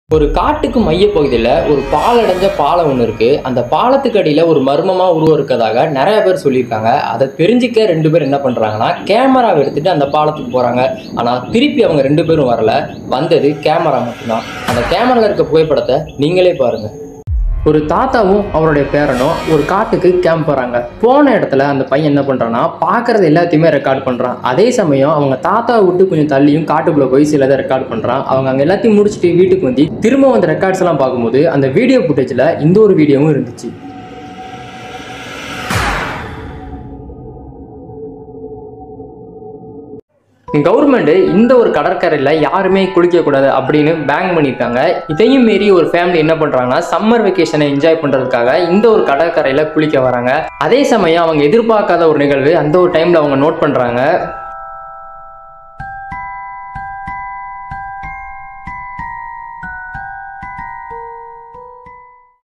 ஒரு காட்டுக்கு மையப்பகுதியில் ஒரு பாலடைஞ்ச பாலம் ஒன்று இருக்கு அந்த பாலத்துக்கு அடியில் ஒரு மர்மமாக உருவம் இருக்கதாக நிறைய பேர் சொல்லியிருக்காங்க அதை தெரிஞ்சுக்க ரெண்டு பேர் என்ன பண்ணுறாங்கன்னா கேமராவை எடுத்துட்டு அந்த பாலத்துக்கு போகிறாங்க ஆனால் திருப்பி அவங்க ரெண்டு பேரும் வரல வந்தது கேமரா மட்டும்தான் அந்த கேமராவில் இருக்க புகைப்படத்தை நீங்களே பாருங்க ஒரு தாத்தாவும் அவருடைய பேரனும் ஒரு காட்டுக்கு கேம்ப் போகிறாங்க போன இடத்துல அந்த பையன் என்ன பண்ணுறான்னா பார்க்குறது எல்லாத்தையுமே ரெக்கார்ட் பண்ணுறான் அதே சமயம் அவங்க தாத்தாவை விட்டு கொஞ்சம் தள்ளியும் காட்டுக்குள்ளே போய் சிலதை ரெக்கார்ட் பண்ணுறான் அவங்க அங்கே எல்லாத்தையும் முடிச்சுட்டு வீட்டுக்கு வந்து திரும்ப அந்த ரெக்கார்ட்ஸ் எல்லாம் பார்க்கும்போது அந்த வீடியோ ஃபுட்டேஜில் இந்த ஒரு வீடியோவும் இருந்துச்சு கவர்மெண்ட் இந்த ஒரு கடற்கரையில் யாருமே குளிக்கக்கூடாது அப்படின்னு பேன் பண்ணியிருக்காங்க இதையும் மீறி ஒரு ஃபேமிலி என்ன பண்ணுறாங்கன்னா சம்மர் வெக்கேஷனை என்ஜாய் பண்ணுறதுக்காக இந்த ஒரு கடற்கரையில் குளிக்க வராங்க அதே சமயம் அவங்க எதிர்பார்க்காத ஒரு நிகழ்வு அந்த ஒரு டைமில் அவங்க நோட் பண்ணுறாங்க